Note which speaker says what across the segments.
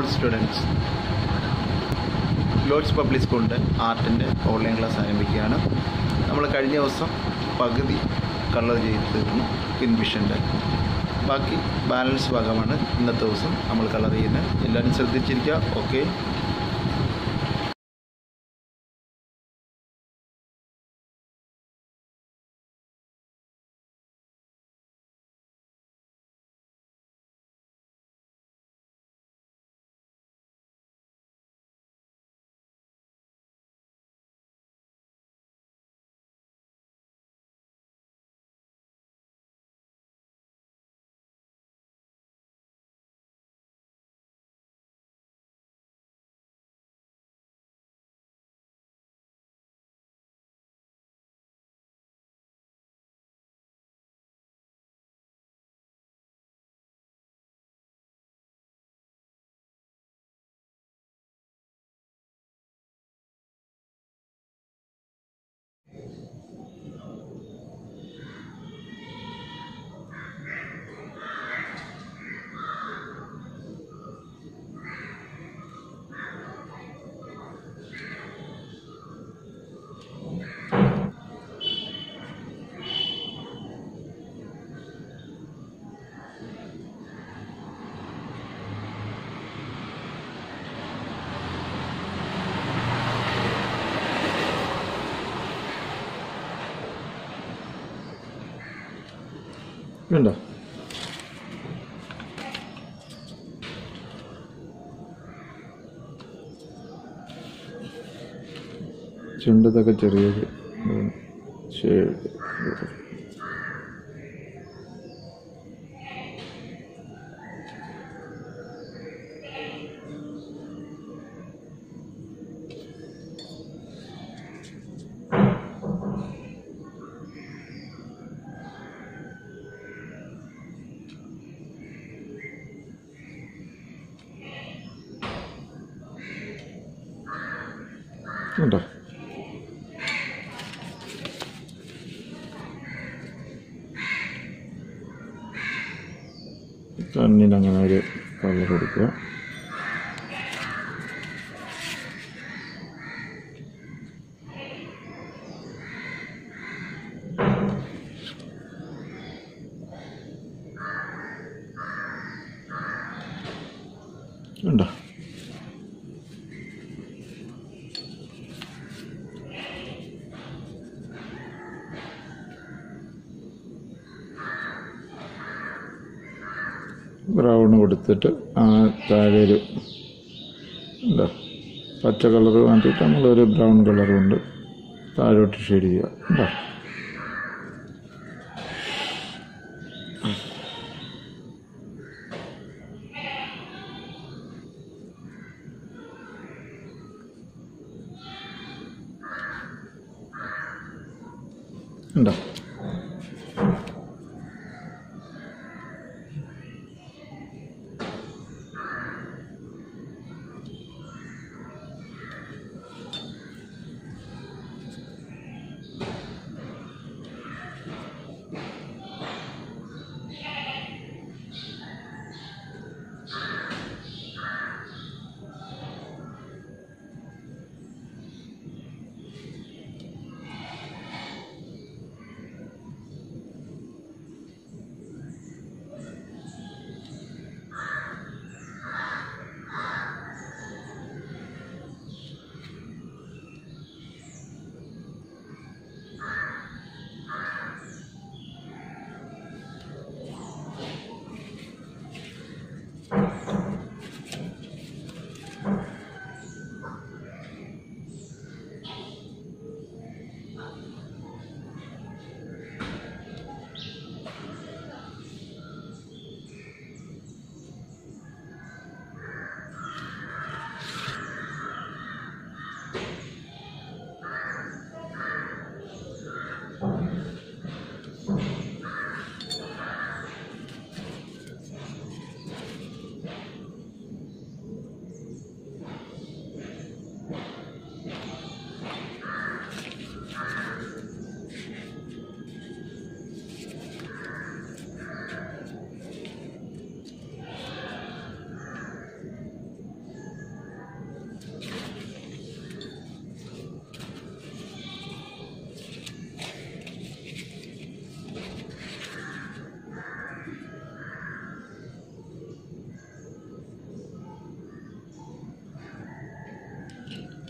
Speaker 1: All students lords public സ്കൂളിൻ്റെ ആർട്ടിൻ്റെ online class ആരംഭിക്കുകയാണ് നമ്മൾ കഴിഞ്ഞ ദിവസം പകുതി കളർ ചെയ്ത് തീർന്നു പിൻവിഷൻ്റെ ബാക്കി ബാലൻസ് ഭാഗമാണ് ഇന്നത്തെ ദിവസം നമ്മൾ കളർ ചെയ്യുന്നത് എല്ലാവരും ശ്രദ്ധിച്ചിരിക്കുക ഓക്കെ
Speaker 2: വേണ്ട ചുണ്ടതൊക്കെ ചെറിയൊരു ഷേഡ് ഉണ്ടോ കണ്ണിന് അങ്ങനെ ഒരു കളർ കൊടുക്കുക ഉണ്ടോ ബ്രൗൺ കൊടുത്തിട്ട് ആ താഴെ ഒരു എന്താ പച്ച കളർ മാറ്റിയിട്ട് നമ്മളൊരു ബ്രൗൺ കളർ കൊണ്ട് താഴോട്ട് ഷെയ്ഡ് ചെയ്യുക ഉണ്ടോ ഉണ്ടോ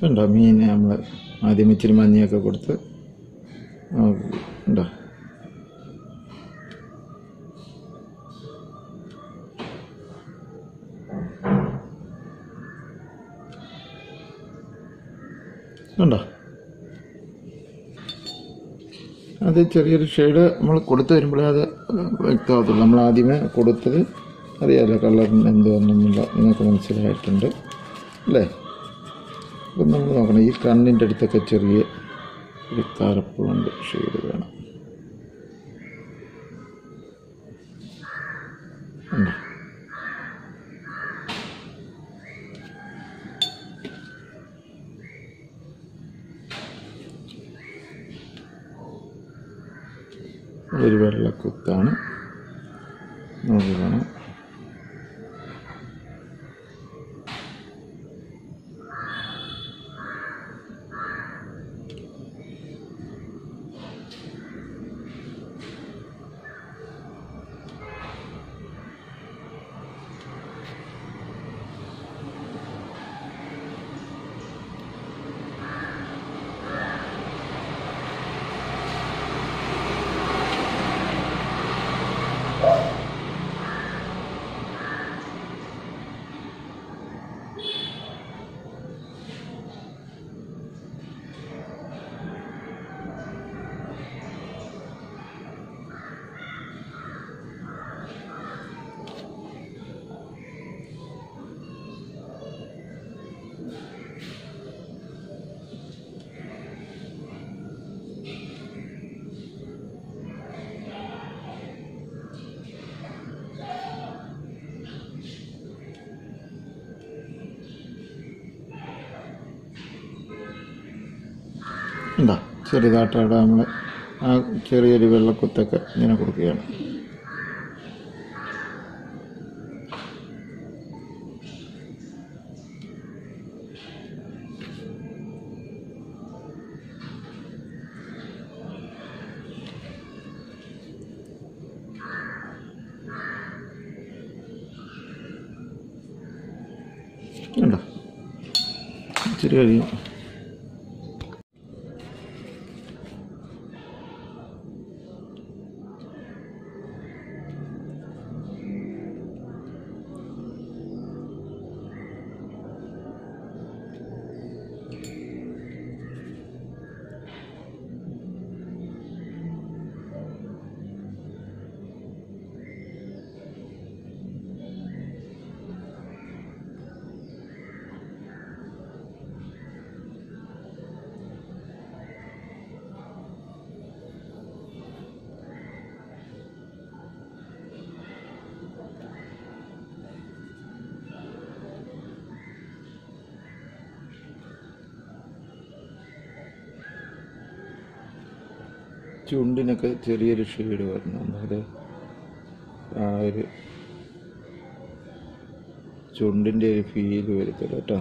Speaker 2: ഉണ്ടോ മീൻ നമ്മൾ ആദ്യം ഇച്ചിരി മഞ്ഞയൊക്കെ കൊടുത്ത് ആ, ഉണ്ടോ ഉണ്ടോ അത് ചെറിയൊരു ഷെയ്ഡ് നമ്മൾ കൊടുത്തു വരുമ്പോഴേ അത് വ്യക്തമാകത്തുള്ളൂ നമ്മൾ ആദ്യമേ കൊടുത്തത് അറിയാമല്ലോ കളറിന് എന്തോന്നൊന്നുമില്ല നിങ്ങൾക്ക് മനസ്സിലായിട്ടുണ്ട് അല്ലേ അപ്പം നമ്മൾ നോക്കണം ഈ കണ്ണിൻ്റെ അടുത്തൊക്കെ ചെറിയ ഒരു കറുപ്പുണ്ട് ഷെയ്ഡ് വേണം ഉണ്ടോ? ഒരു വെള്ളക്കുത്താണ് നോക്കി കാണാം ഉണ്ടോ ചെറുതായിട്ട് അവിടെ നമ്മൾ ആ ചെറിയൊരു വെള്ളക്കുത്തൊക്കെ ഇങ്ങനെ കൊടുക്കുകയാണ് ഉണ്ടോ ഇച്ചിരി കഴിയും ചുണ്ടിനൊക്കെ ചെറിയൊരു ഷെയ്ഡ് വരണം അതായത് ആ ഒരു ചുണ്ടിൻ്റെ ഒരു ഫീല് വരത്തില്ല കേട്ടോ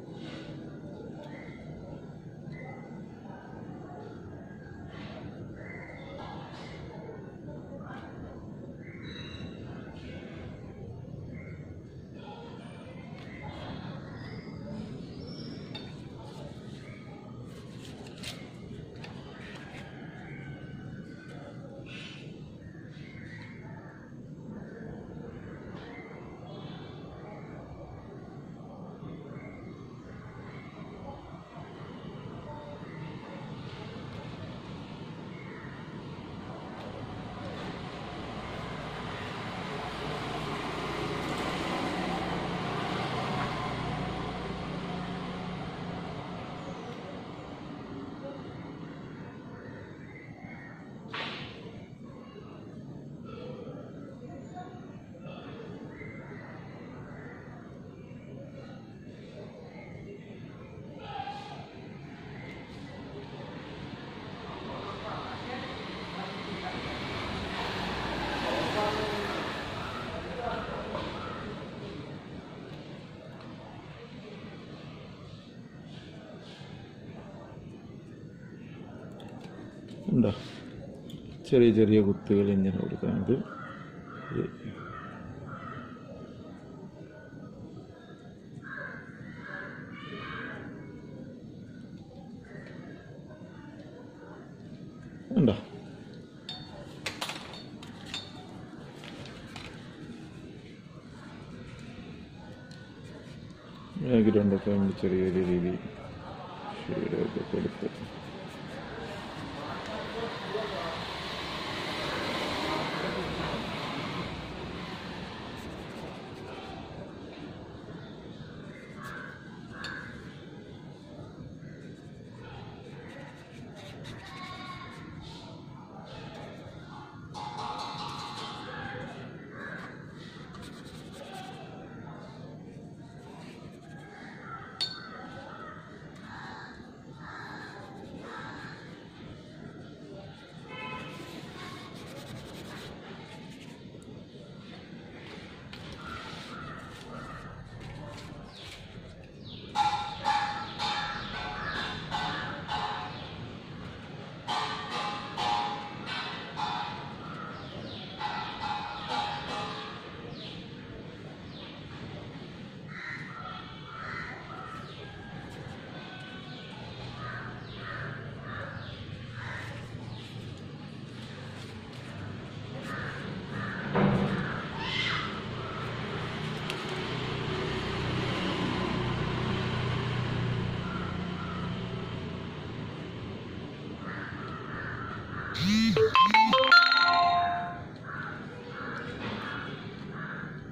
Speaker 2: ഉണ്ടോ ചെറിയ ചെറിയ കുത്തുകൾ ഇങ്ങനെ കൊടുക്കാനത് ബാക്ക്ഗ്രൗണ്ടൊക്കെ നമ്മൾ ചെറിയൊരു രീതിയിൽ ഷെയ്ഡൊക്കെ കൊടുത്ത്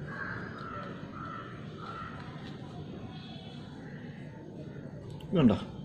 Speaker 2: കണ്ടോ